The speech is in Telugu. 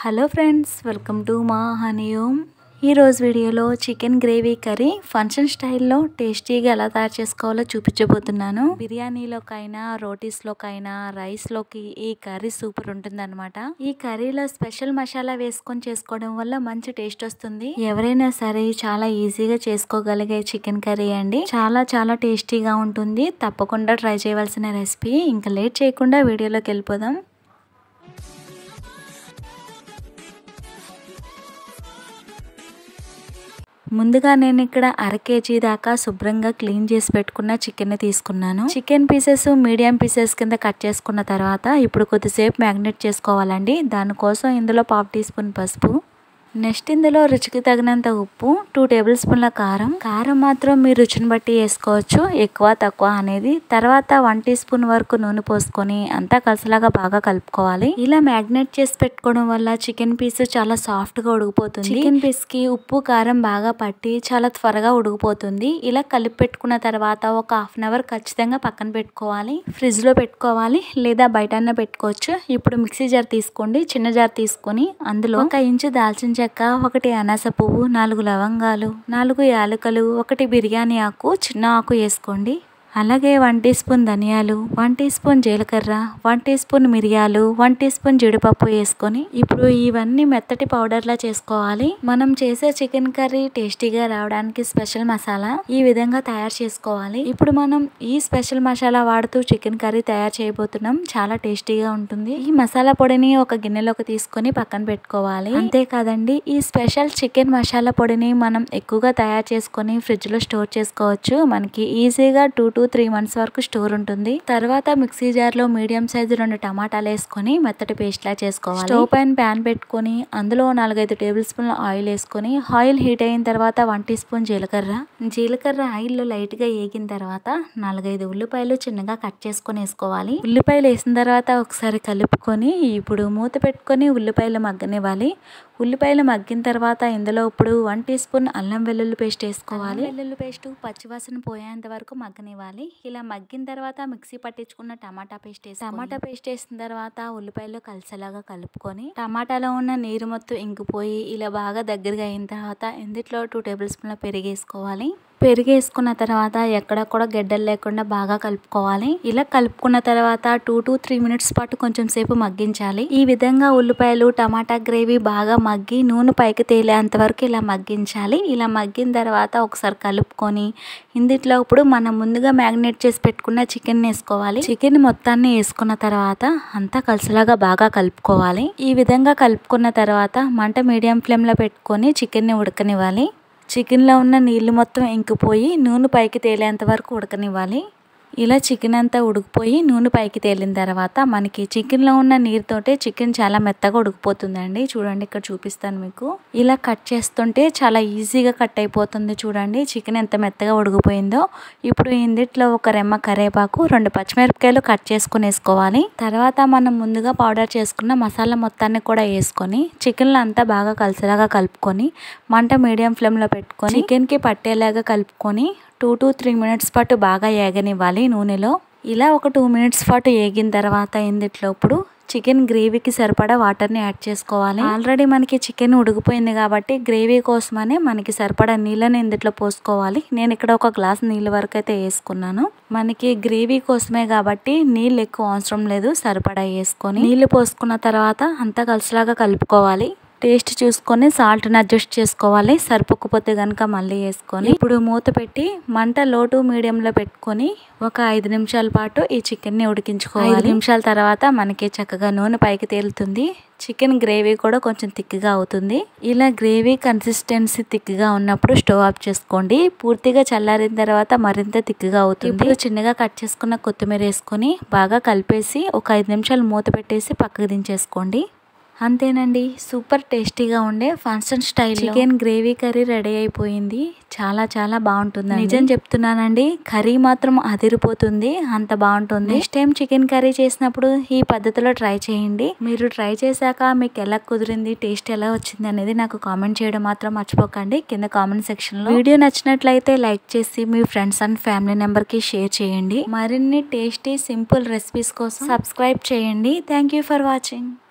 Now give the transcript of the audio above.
హలో ఫ్రెండ్స్ వెల్కమ్ టు మా హనీ ఓమ్ ఈరోజు వీడియోలో చికెన్ గ్రేవీ కర్రీ ఫంక్షన్ స్టైల్లో టేస్టీగా ఎలా తయారు చేసుకోవాలో చూపించబోతున్నాను బిర్యానీలోకైనా రోటీస్లోకైనా రైస్లోకి ఈ కర్రీ సూపర్ ఉంటుందన్నమాట ఈ కర్రీలో స్పెషల్ మసాలా వేసుకొని చేసుకోవడం వల్ల మంచి టేస్ట్ వస్తుంది ఎవరైనా సరే చాలా ఈజీగా చేసుకోగలిగే చికెన్ కర్రీ అండి చాలా చాలా టేస్టీగా ఉంటుంది తప్పకుండా ట్రై చేయవలసిన రెసిపీ ఇంకా లేట్ చేయకుండా వీడియోలోకి వెళ్ళిపోదాం ముందుగా నేను ఇక్కడ అర కేజీ దాకా శుభ్రంగా క్లీన్ చేసి పెట్టుకున్న చికెన్ తీసుకున్నాను చికెన్ పీసెస్ మీడియం పీసెస్ కింద కట్ చేసుకున్న తర్వాత ఇప్పుడు కొద్దిసేపు మ్యాగ్నెట్ చేసుకోవాలండి దానికోసం ఇందులో పావు టీ స్పూన్ పసుపు నెక్స్ట్ ఇందులో రుచికి తగినంత ఉప్పు టూ టేబుల్ స్పూన్ల కారం కారం మాత్రం మీ రుచిని బట్టి వేసుకోవచ్చు ఎక్కువ తక్కువ అనేది తర్వాత వన్ టీ స్పూన్ వరకు నూనె పోసుకొని అంతా కలిసిలాగా బాగా కలుపుకోవాలి ఇలా మ్యాగ్నేట్ చేసి పెట్టుకోవడం వల్ల చికెన్ పీస్ చాలా సాఫ్ట్ గా ఉడికిపోతుంది చికెన్ పీస్ కి ఉప్పు కారం బాగా పట్టి చాలా త్వరగా ఉడికిపోతుంది ఇలా కలిపి పెట్టుకున్న తర్వాత ఒక హాఫ్ అన్ అవర్ ఖచ్చితంగా పక్కన పెట్టుకోవాలి ఫ్రిడ్జ్ లో పెట్టుకోవాలి లేదా బయట పెట్టుకోవచ్చు ఇప్పుడు మిక్సీ జార్ తీసుకోండి చిన్న జార్ తీసుకొని అందులో ఒక ఇంచు దాల్చిన చెక్క ఒకటి అనాస పువ్వు నాలుగు లవంగాలు నాలుగు యాలకులు ఒకటి బిర్యానీ ఆకు చిన్న ఆకు వేసుకోండి అలాగే వన్ టీ స్పూన్ ధనియాలు వన్ టీ స్పూన్ జీలకర్ర వన్ టీ స్పూన్ మిరియాలు వన్ టీ స్పూన్ జీడిపప్పు వేసుకొని ఇప్పుడు ఇవన్నీ మెత్తటి పౌడర్లా చేసుకోవాలి మనం చేసే చికెన్ కర్రీ టేస్టీగా రావడానికి స్పెషల్ మసాలా ఈ విధంగా తయారు చేసుకోవాలి ఇప్పుడు మనం ఈ స్పెషల్ మసాలా వాడుతూ చికెన్ కర్రీ తయారు చేయబోతున్నాం చాలా టేస్టీగా ఉంటుంది ఈ మసాలా పొడిని ఒక గిన్నెలోకి తీసుకొని పక్కన పెట్టుకోవాలి అంతేకాదండి ఈ స్పెషల్ చికెన్ మసాలా పొడిని మనం ఎక్కువగా తయారు చేసుకొని ఫ్రిడ్జ్ లో స్టోర్ చేసుకోవచ్చు మనకి ఈజీగా టూ టు త్రీ మంత్స్ వరకు స్టోర్ ఉంటుంది తర్వాత మిక్సీ జార్ లో మీడియం సైజు రెండు టమాటాలు వేసుకొని మెత్తటి పేస్ట్ లా చేసుకోవాలి స్టవ్ పైన ప్యాన్ పెట్టుకొని అందులో నాలుగైదు టేబుల్ స్పూన్ల ఆయిల్ వేసుకొని ఆయిల్ హీట్ అయిన తర్వాత వన్ టీ స్పూన్ జీలకర్ర జీలకర్ర ఆయిల్ లో లైట్ గా వేగిన తర్వాత నాలుగైదు ఉల్లిపాయలు చిన్నగా కట్ చేసుకొని వేసుకోవాలి ఉల్లిపాయలు వేసిన తర్వాత ఒకసారి కలుపుకొని ఇప్పుడు మూత పెట్టుకొని ఉల్లిపాయలు మగ్గనివ్వాలి ఉల్లిపాయలు మగ్గిన తర్వాత ఇందులో ఇప్పుడు వన్ టీ స్పూన్ అల్లం వెల్లుల్లి పేస్ట్ వేసుకోవాలి వెల్లుల్లి పేస్ట్ పచ్చివాసన పోయేంత వరకు మగ్గనివ్వాలి ఇలా మగ్గిన తర్వాత మిక్సీ పట్టించుకున్న టమాటా పేస్ట్ వేసి టమాటా పేస్ట్ వేసిన తర్వాత ఉల్లిపాయలు కలిసేలాగా కలుపుకొని టమాటాలో ఉన్న నీరు మొత్తం ఇంకిపోయి ఇలా బాగా దగ్గరగా అయిన తర్వాత ఇందులో టూ టేబుల్ స్పూన్ల పెరిగి వేసుకోవాలి పెరుగు వేసుకున్న తర్వాత ఎక్కడ కూడా గడ్డలు లేకుండా బాగా కలుపుకోవాలి ఇలా కలుపుకున్న తర్వాత టూ టు త్రీ మినిట్స్ పాటు కొంచెం సేపు మగ్గించాలి ఈ విధంగా ఉల్లిపాయలు టమాటా గ్రేవీ బాగా మగ్గి నూనె పైకి తేలేంత వరకు ఇలా మగ్గించాలి ఇలా మగ్గిన తర్వాత ఒకసారి కలుపుకొని ఇందులో ఇప్పుడు మనం ముందుగా మ్యాగ్నేట్ చేసి పెట్టుకున్న చికెన్ వేసుకోవాలి చికెన్ మొత్తాన్ని వేసుకున్న తర్వాత అంతా కలిసిలాగా బాగా కలుపుకోవాలి ఈ విధంగా కలుపుకున్న తర్వాత మంట మీడియం ఫ్లేమ్లో పెట్టుకొని చికెన్ని ఉడకనివ్వాలి చికెన్లో ఉన్న నీళ్ళు మొత్తం ఇంకిపోయి నూనె పైకి తేలేంత వరకు ఉడకనివ్వాలి ఇలా చికెన్ అంతా ఉడికిపోయి నూనె పైకి తేలిన తర్వాత మనకి చికెన్లో ఉన్న నీరుతోటే చికెన్ చాలా మెత్తగా ఉడికిపోతుందండి చూడండి ఇక్కడ చూపిస్తాను మీకు ఇలా కట్ చేస్తుంటే చాలా ఈజీగా కట్ అయిపోతుంది చూడండి చికెన్ ఎంత మెత్తగా ఉడికిపోయిందో ఇప్పుడు ఇందిట్లో ఒక రెమ్మ కరేపాకు రెండు పచ్చిమిరపకాయలు కట్ చేసుకుని వేసుకోవాలి తర్వాత మనం ముందుగా పౌడర్ చేసుకున్న మసాలా మొత్తాన్ని కూడా వేసుకొని చికెన్లో అంతా బాగా కలిసేలాగా కలుపుకొని మంట మీడియం ఫ్లేమ్లో పెట్టుకొని చికెన్కి పట్టేలాగా కలుపుకొని టూ టు త్రీ మినిట్స్ పాటు బాగా ఏగనివ్వాలి నూనెలో ఇలా ఒక టూ మినిట్స్ పాటు ఏగిన తర్వాత ఇందుట్లో ఇప్పుడు చికెన్ గ్రేవీకి సరిపడా వాటర్ని యాడ్ చేసుకోవాలి ఆల్రెడీ మనకి చికెన్ ఉడికిపోయింది కాబట్టి గ్రేవీ కోసమనే మనకి సరిపడా నీళ్ళని ఇందులో పోసుకోవాలి నేను ఇక్కడ ఒక గ్లాస్ నీళ్ళ వరకు అయితే వేసుకున్నాను మనకి గ్రేవీ కోసమే కాబట్టి నీళ్ళు ఎక్కువ అవసరం లేదు సరిపడా వేసుకొని నీళ్ళు పోసుకున్న తర్వాత అంతా కలిసిలాగా కలుపుకోవాలి టేస్ట్ చూసుకొని సాల్ట్ని అడ్జస్ట్ చేసుకోవాలి సరిపోకపోతే కనుక మళ్ళీ వేసుకొని ఇప్పుడు మూత పెట్టి మంట లో టు మీడియంలో పెట్టుకొని ఒక ఐదు నిమిషాల పాటు ఈ చికెన్ని ఉడికించుకోవాలి ఐదు నిమిషాల తర్వాత మనకి చక్కగా నూనె పైకి తేలుతుంది చికెన్ గ్రేవీ కూడా కొంచెం థిక్గా అవుతుంది ఇలా గ్రేవీ కన్సిస్టెన్సీ థిక్గా ఉన్నప్పుడు స్టవ్ ఆఫ్ చేసుకోండి పూర్తిగా చల్లారిన తర్వాత మరింత థిక్గా అవుతుంది ఇప్పుడు చిన్నగా కట్ చేసుకున్న కొత్తిమీర వేసుకొని బాగా కలిపేసి ఒక ఐదు నిమిషాలు మూత పెట్టేసి పక్కకు దించేసుకోండి అంతేనండి సూపర్ టేస్టీగా ఉండే function style chicken gravy curry ready అయిపోయింది చాలా చాలా బాగుంటుంది నిజం చెప్తున్నానండి కర్రీ మాత్రం అదిరిపోతుంది అంత బాగుంటుంది నెక్స్ట్ టైం చికెన్ కర్రీ చేసినప్పుడు ఈ పద్ధతిలో ట్రై చేయండి మీరు ట్రై చేశాక మీకు ఎలా కుదిరింది టేస్ట్ ఎలా వచ్చింది అనేది నాకు కామెంట్ చేయడం మాత్రం మర్చిపోకండి కింద కామెంట్ సెక్షన్ లో వీడియో నచ్చినట్లయితే లైక్ చేసి మీ ఫ్రెండ్స్ అండ్ ఫ్యామిలీ మెంబర్ కి షేర్ చేయండి మరిన్ని టేస్టీ సింపుల్ రెసిపీస్ కోసం సబ్స్క్రైబ్ చేయండి థ్యాంక్ ఫర్ వాచింగ్